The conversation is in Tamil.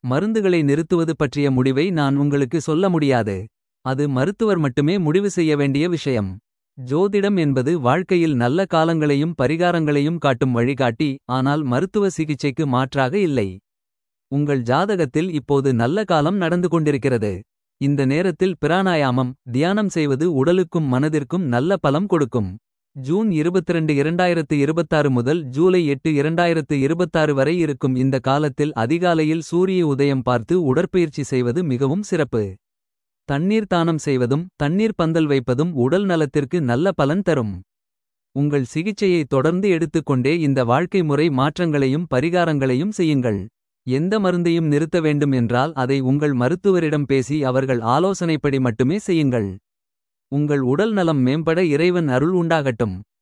மருந்துகளை நிறுத்துவது பற்றிய முடிவை நான் உங்களுக்கு சொல்ல முடியாது. அது மருத்துவர் மட்டுமே முடிவு செய்ய வேண்டிய விஷயம். ஜோதிடம் என்பது வாழ்க்கையில் நல்ல காலங்களையும் பரிகாரங்களையும் காட்டும் வழிகாட்டி. ஆனால் மருத்துவ சிகிச்சைக்கு மாற்றாக இல்லை. உங்கள் ஜாதகத்தில் இப்போது நல்ல காலம் நடந்து கொண்டிருக்கிறது. இந்த நேரத்தில் பிராணாயாமம் தியானம் செய்வது உடலுக்கும் மனதிற்கும் நல்ல பலம் கொடுக்கும். ஜூன் 22 2026 முதல் ஜூலை 8 2026 வரை இருக்கும் இந்த காலத்தில் அதிகாலையில் சூரிய உதயம் பார்த்து உடற்பயிற்சி செய்வது மிகவும் சிறப்பு. தண்ணீர் தானம் செய்வதும் தண்ணீர் பந்தல் வைப்பதும் உடல் நலத்திற்கு நல்ல பலன் தரும். உங்கள் சிகிச்சையை தொடர்ந்து எடுத்துக்கொண்டே இந்த வாழ்க்கை முறை மாற்றங்களையும் பரிகாரங்களையும் செய்யுங்கள். எந்த மருந்தையும் நிறுத்த வேண்டும் என்றால் அதை உங்கள் மருத்துவரிடம் பேசி அவர்கள் ஆலோசனைப்படி மட்டுமே செய்யுங்கள். உங்கள் உடல் நலம் மேம்பட இறைவன் அருள் உண்டாகட்டும்.